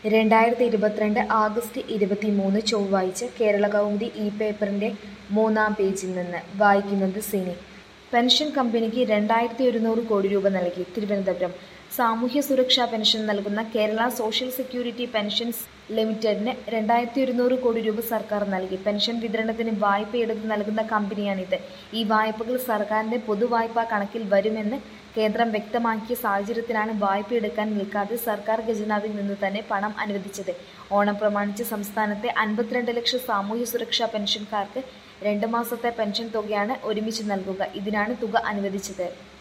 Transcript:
രണ്ടായിരത്തി ഇരുപത്തിരണ്ട് ആഗസ്റ്റ് ഇരുപത്തിമൂന്ന് ചൊവ്വാഴ്ച കേരള കൗമുദി ഇ പേപ്പറിന്റെ മൂന്നാം പേജിൽ നിന്ന് വായിക്കുന്നത് സിനി പെൻഷൻ കമ്പനിക്ക് രണ്ടായിരത്തി ഒരുന്നൂറ് കോടി രൂപ നൽകി തിരുവനന്തപുരം സാമൂഹ്യ സുരക്ഷാ പെൻഷൻ നൽകുന്ന കേരള സോഷ്യൽ സെക്യൂരിറ്റി പെൻഷൻസ് ലിമിറ്റഡിന് രണ്ടായിരത്തി ഒരുന്നൂറ് കോടി രൂപ സർക്കാർ നൽകി പെൻഷൻ വിതരണത്തിന് വായ്പയെടുത്ത് നൽകുന്ന കമ്പനിയാണിത് ഈ വായ്പകൾ സർക്കാരിന്റെ പൊതുവായ്പാ കണക്കിൽ വരുമെന്ന് കേന്ദ്രം വ്യക്തമാക്കിയ സാഹചര്യത്തിലാണ് വായ്പയെടുക്കാൻ നിൽക്കാതെ സർക്കാർ ഖജനാവിൽ നിന്ന് തന്നെ പണം അനുവദിച്ചത് ഓണം പ്രമാണിച്ച് സംസ്ഥാനത്തെ അൻപത്തിരണ്ട് ലക്ഷം സാമൂഹ്യ സുരക്ഷാ പെൻഷൻകാർക്ക് രണ്ട് മാസത്തെ പെൻഷൻ തുകയാണ് ഒരുമിച്ച് നൽകുക ഇതിനാണ് തുക അനുവദിച്ചത്